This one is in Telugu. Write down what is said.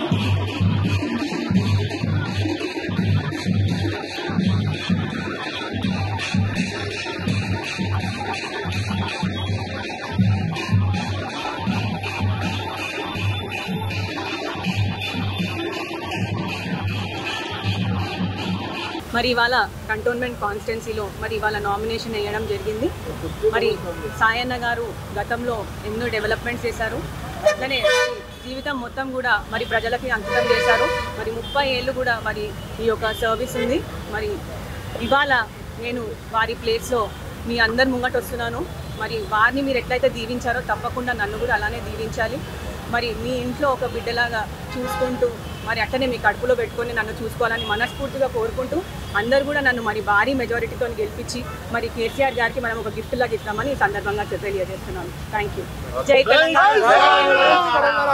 మరి ఇవాళ కంటోన్మెంట్ కాన్స్టిట్యున్సీలో మరి ఇవాళ నామినేషన్ వేయడం జరిగింది మరి సాయన్న గారు గతంలో ఎన్నో డెవలప్మెంట్స్ చేశారు అట్లనే జీవితం మొత్తం కూడా మరి ప్రజలకి అంకితం చేశారు మరి ముప్పై ఏళ్ళు కూడా మరి ఈ యొక్క సర్వీస్ ఉంది మరి ఇవాళ నేను వారి ప్లేస్లో మీ అందరి ముంగట వస్తున్నాను మరి వారిని మీరు ఎట్లయితే దీవించారో తప్పకుండా నన్ను కూడా అలానే దీవించాలి మరి మీ ఇంట్లో ఒక బిడ్డలాగా చూసుకుంటూ మరి అట్లనే మీ కడుపులో పెట్టుకొని నన్ను చూసుకోవాలని మనస్ఫూర్తిగా కోరుకుంటూ అందరూ కూడా నన్ను మరి భారీ మెజారిటీతో గెలిపించి మరి కేసీఆర్ గారికి మనం ఒక గిఫ్ట్ లాగా ఇస్తామని ఈ సందర్భంగా తెలియజేస్తున్నాను థ్యాంక్ యూ జై తెలంగాణ